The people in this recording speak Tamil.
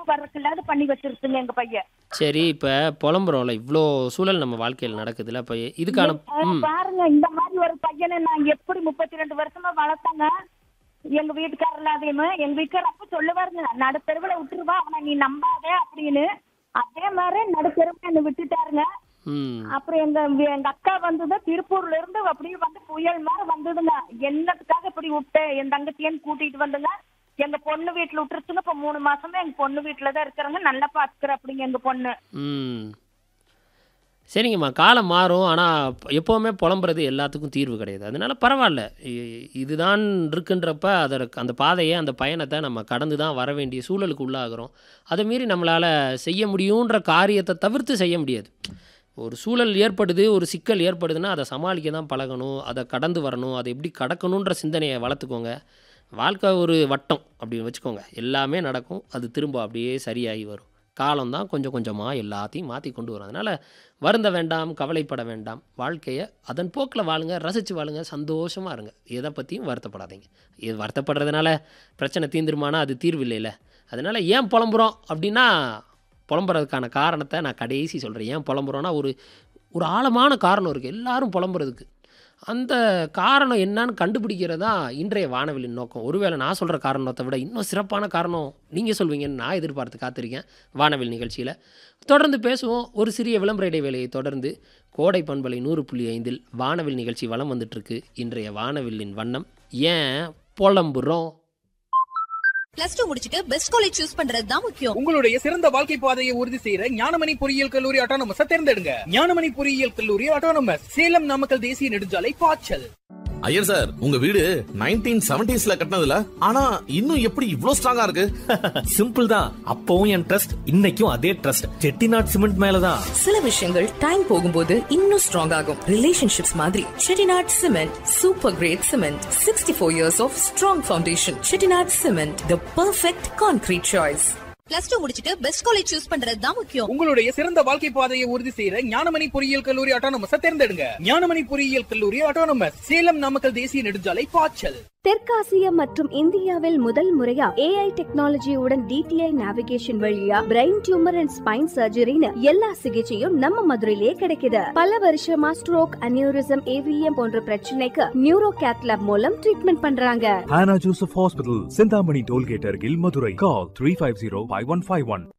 வர்றதுக்கு பண்ணி வச்சிருச்சுங்க எங்க பையன் சரி இப்போ புலம்புறோம்ல இவ்வளோ சூழல் நம்ம வாழ்க்கையில் நடக்குதுல்ல இப்போ இதுக்கான அஹ் ம் பாருங்க இந்த மாதிரி ஒரு பையனை நான் எப்படி முப்பத்தி ரெண்டு வருஷமா வளர்த்தேங்க எங்க வீட்டுக்காரர் இல்லாதையுமே எங்க வீட்டுக்காரர் அப்ப சொல்லுவாருங்க நடுத்தெருவுல விட்டுருவா ஆனா நீ நம்பாத அப்படின்னு அதே மாதிரி நடுத்தெருவுல என்ன விட்டுட்டாருங்க ம் அப்புறம் எங்க எங்க அக்கா வந்தது திருப்பூர்ல இருந்து அப்படியே வந்து புயல் மாதிரி வந்ததுங்க என்னத்துக்காக இப்படி விட்டேன் என் தங்கச்சியன்னு கூட்டிட்டு வந்துங்க எங்க பொண்ணு வீட்டுல விட்டுருச்சுங்க இப்ப மூணு மாசமா எங்க பொண்ணு வீட்டுல தான் இருக்கிறாங்க நல்லா பாத்துக்கிற அப்படிங்க எங்க பொண்ணு ம் சரிங்கம்மா காலம் மாறும் ஆனால் எப்போவுமே புலம்புறது எல்லாத்துக்கும் தீர்வு கிடையாது அதனால பரவாயில்ல இ- இதுதான் இருக்குன்றப்ப அதற்கு அந்த பாதையை அந்த பயணத்தை நம்ம கடந்து தான் வர வேண்டிய சூழலுக்கு உள்ளாகிறோம் அதை மீறி நம்மளால் செய்ய முடியுன்ற காரியத்தை தவிர்த்து செய்ய முடியாது ஒரு சூழல் ஏற்படுது ஒரு சிக்கல் ஏற்படுதுன்னா அதை சமாளிக்க தான் பழகணும் அதை கடந்து வரணும் அதை எப்படி கடக்கணுன்ற சிந்தனையை வளர்த்துக்கோங்க வாழ்க்கை ஒரு வட்டம் அப்படின்னு வச்சுக்கோங்க எல்லாமே நடக்கும் அது திரும்ப அப்படியே சரியாகி வரும் காலம்தான் கொஞ்சம் கொஞ்சமாக எல்லாத்தையும் மாற்றி கொண்டு வரும் அதனால் வருந்த வேண்டாம் கவலைப்பட வேண்டாம் வாழ்க்கையை அதன் போக்கில் வாழுங்க ரசித்து வாழுங்க சந்தோஷமாக இருங்க எதை பற்றியும் வருத்தப்படாதீங்க இது வருத்தப்படுறதுனால பிரச்சனை தீந்துருமானா அது தீர்வு இல்லைல்ல அதனால் ஏன் புலம்புறோம் அப்படின்னா புலம்புறதுக்கான காரணத்தை நான் கடைசி சொல்கிறேன் ஏன் புலம்புறோன்னா ஒரு ஒரு ஆழமான காரணம் இருக்குது எல்லாரும் புலம்புறதுக்கு அந்த காரணம் என்னன்னு கண்டுபிடிக்கிறது தான் இன்றைய வானவிலின் நோக்கம் ஒருவேளை நான் சொல்கிற காரணத்தை விட இன்னும் சிறப்பான காரணம் நீங்கள் சொல்வீங்கன்னு நான் எதிர்பார்த்து காத்திருக்கேன் வானவில் நிகழ்ச்சியில் தொடர்ந்து பேசுவோம் ஒரு சிறிய விளம்பர இடைவேளையை தொடர்ந்து கோடை பண்பலை நூறு புள்ளி ஐந்தில் வானவில் நிகழ்ச்சி வலம் வந்துட்டுருக்கு இன்றைய வானவில்லின் வண்ணம் ஏன் புலம்புறோம் பிளஸ் டூ முடிச்சிட்டு பெஸ்ட் காலேஜ் சூஸ் பண்றது தான் முக்கியம் உங்களுடைய சிறந்த வாழ்க்கை பாதையை உறுதி செய்யற ஞானமணி பொறியியல் கல்லூரி ஆட்டோனமஸ் தேர்ந்தெடுங்க ஞானமணி பொறியியல் கல்லூரி ஆட்டோனமஸ் சேலம் நாமக்கல் தேசிய நெடுஞ்சாலை பாய்ச்சல் ஐயர் சார் உங்க வீடு நைன்டீன் செவன்டிஸ்ல கட்டினதுல ஆனா இன்னும் எப்படி இவ்ளோ ஸ்ட்ராங்கா இருக்கு சிம்பிள் தான் அப்பவும் என் ட்ரஸ்ட் இன்னைக்கும் அதே ட்ரஸ்ட் செட்டிநாட் சிமெண்ட் மேலதான் சில விஷயங்கள் டைம் போகும்போது இன்னும் ஸ்ட்ராங் ஆகும் ரிலேஷன்ஷிப்ஸ் மாதிரி Chettinad cement super great cement sixty four years of strong foundation Chettinad cement the perfect concrete choice plus two முடிச்சிட்டு பெஸ்ட் காலேஜ் சூஸ் பண்றது தான் முக்கியம் உங்களுடைய சிறந்த வாழ்க்கை பாதையை உறுதி செய்யற ஞானமணி பொறியியல் கல்லூரி ஆட்டோனமஸ் தேர்ந்தெடுங்க ஞானமணி பொறியியல் கல்லூரி ஆட்டோனமஸ் சேலம் நாமக்கல் தேசிய நெடுஞ்சாலை பாய்ச்சல் தெற்காசிய மற்றும் இந்தியாவில் முதல் முறையா ஏஐ டெக்னாலஜியுடன் டிடிஐ நேவிகேஷன் வழியா பிரெயின் டியூமர் அண்ட் ஸ்பைன் சர்ஜரின்னு எல்லா சிகிச்சையும் நம்ம மதுரையிலே கிடைக்குது பல வருஷமா ஸ்ட்ரோக் அனியூரிசம் ஏவிஎம் போன்ற பிரச்சனைக்கு நியூரோ கேத்லாப் மூலம் ட்ரீட்மெண்ட் பண்றாங்க Hannah Joseph Hospital, Sindhamani Tollgate, Argil, Madurai. Call 350 5151.